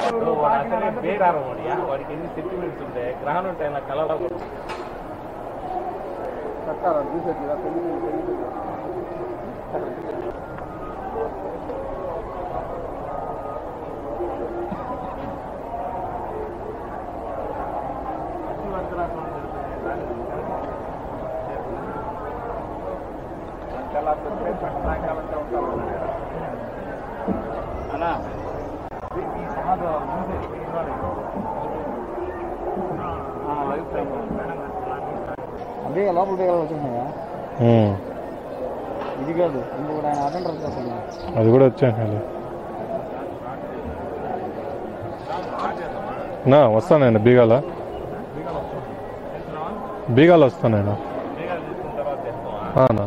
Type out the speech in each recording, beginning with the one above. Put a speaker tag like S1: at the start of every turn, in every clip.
S1: అసలే బేరారం వాడియా వాడికి ఎన్ని సెంటిమెంట్స్ ఉంటాయి గ్రహణం ఉంటాయి నా కళలో అన్నా ఈ సమాజం లైఫ్ టైం
S2: బేగ లోపల బేగాలు వచ్చేసినాయా
S3: ఉమ్.
S2: ఇది కాదు ఇంకొకటి ఆయన అటెండర్ వచ్చేస్తాడు
S3: అది కూడా వచ్చాను నా వస్తానండి బీగాల బీగాలు వస్తానండి
S1: బేగాలు తీసుకున్న తర్వాత చేస్తావా
S3: ఆ, నా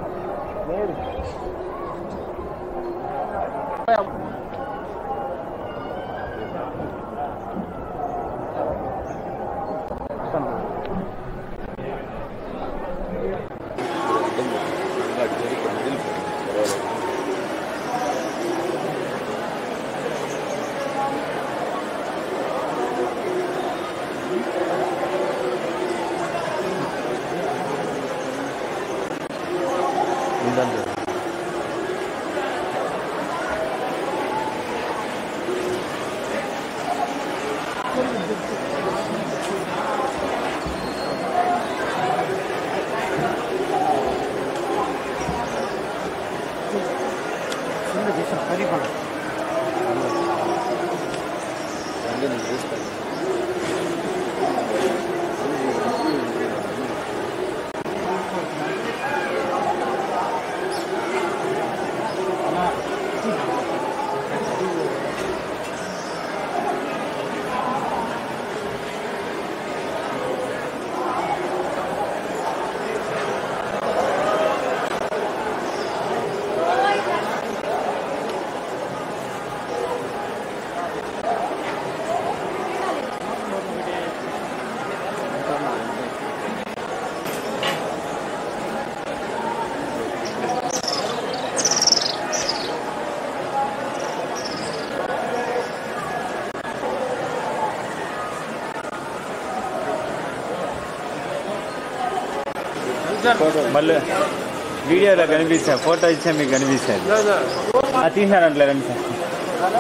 S2: మళ్ళీ వీడియోలో కనిపిస్తా ఫోటో ఇచ్చా మీకు కనిపిస్తాయి తీసారంటలే రండి సార్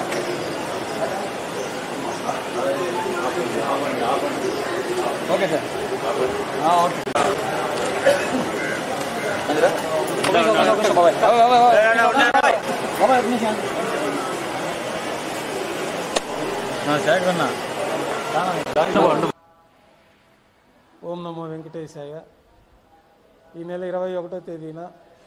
S2: ఓకే సార్ ఓకే సేకరణ
S4: ఓం నమో వెంకటేశాయ ఈ నెల ఇరవై ఒకటో తేదీన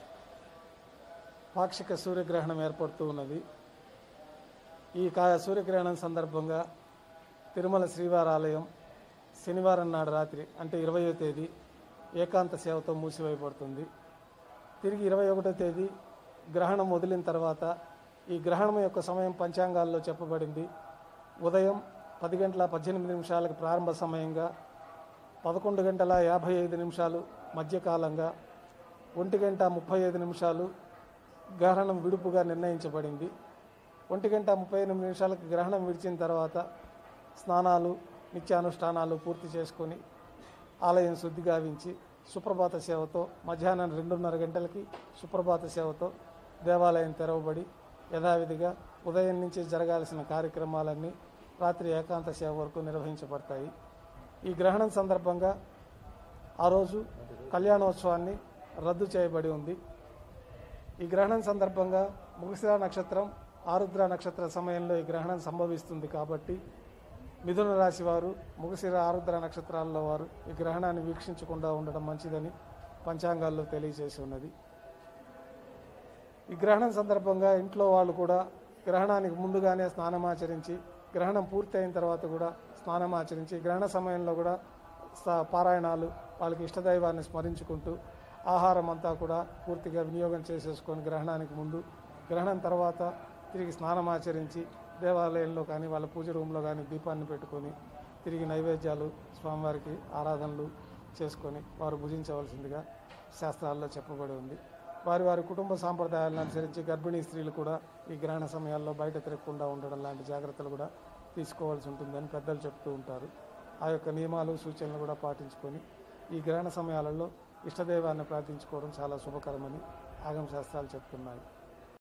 S4: పాక్షిక సూర్యగ్రహణం ఏర్పడుతూ ఉన్నది ఈ కా సూర్యగ్రహణం సందర్భంగా తిరుమల శ్రీవారి ఆలయం శనివారం నాడు రాత్రి అంటే ఇరవయో తేదీ ఏకాంత సేవతో మూసివేయబడుతుంది తిరిగి ఇరవై ఒకటో తేదీ గ్రహణం వదిలిన తర్వాత ఈ గ్రహణం యొక్క సమయం పంచాంగాల్లో చెప్పబడింది ఉదయం పది గంటల పద్దెనిమిది నిమిషాలకు ప్రారంభ సమయంగా పదకొండు గంటల యాభై ఐదు నిమిషాలు మధ్యకాలంగా ఒంటి గంట ముప్పై ఐదు నిమిషాలు గ్రహణం విడుపుగా నిర్ణయించబడింది ఒంటి గంట ముప్పై ఎనిమిది నిమిషాలకు గ్రహణం విడిచిన తర్వాత స్నానాలు నిత్యానుష్ఠానాలు పూర్తి చేసుకొని ఆలయం శుద్ధి గావించి సుప్రభాత సేవతో మధ్యాహ్నం రెండున్నర గంటలకి సుప్రభాత సేవతో దేవాలయం తెరవబడి యథావిధిగా ఉదయం నుంచి జరగాల్సిన కార్యక్రమాలన్నీ రాత్రి ఏకాంత సేవ వరకు నిర్వహించబడతాయి ఈ గ్రహణం సందర్భంగా ఆ రోజు కళ్యాణోత్సవాన్ని రద్దు చేయబడి ఉంది ఈ గ్రహణం సందర్భంగా ముగిసిరా నక్షత్రం ఆరుద్ర నక్షత్ర సమయంలో ఈ గ్రహణం సంభవిస్తుంది కాబట్టి మిథున రాశి వారు ముగిసిర ఆరుద్ర నక్షత్రాల్లో వారు ఈ గ్రహణాన్ని వీక్షించకుండా ఉండడం మంచిదని పంచాంగాల్లో తెలియజేసి ఉన్నది ఈ గ్రహణం సందర్భంగా ఇంట్లో వాళ్ళు కూడా గ్రహణానికి ముందుగానే స్నానమాచరించి గ్రహణం పూర్తయిన తర్వాత కూడా స్నానమాచరించి గ్రహణ సమయంలో కూడా స- పారాయణాలు వాళ్ళకి ఇష్టదైవాన్ని స్మరించుకుంటూ ఆహారం అంతా కూడా పూర్తిగా వినియోగం చేసేసుకొని గ్రహణానికి ముందు గ్రహణం తర్వాత తిరిగి స్నానమాచరించి దేవాలయంలో కానీ వాళ్ళ పూజ రూమ్లో కానీ దీపాన్ని పెట్టుకొని తిరిగి నైవేద్యాలు స్వామివారికి ఆరాధనలు చేసుకొని వారు భుజించవలసిందిగా శాస్త్రాల్లో చెప్పబడి ఉంది వారి వారి కుటుంబ సాంప్రదాయాలను అనుసరించి గర్భిణీ స్త్రీలు కూడా ఈ గ్రహణ సమయాల్లో బయట తిరగకుండా ఉండడం లాంటి జాగ్రత్తలు కూడా తీసుకోవాల్సి ఉంటుందని పెద్దలు చెప్తూ ఉంటారు ఆ యొక్క నియమాలు సూచనలు కూడా పాటించుకొని ఈ గ్రహణ సమయాలలో ఇష్టదైవాన్ని ప్రార్థించుకోవడం చాలా శుభకరమని ఆగమ శాస్త్రాలు చెప్తున్నాయి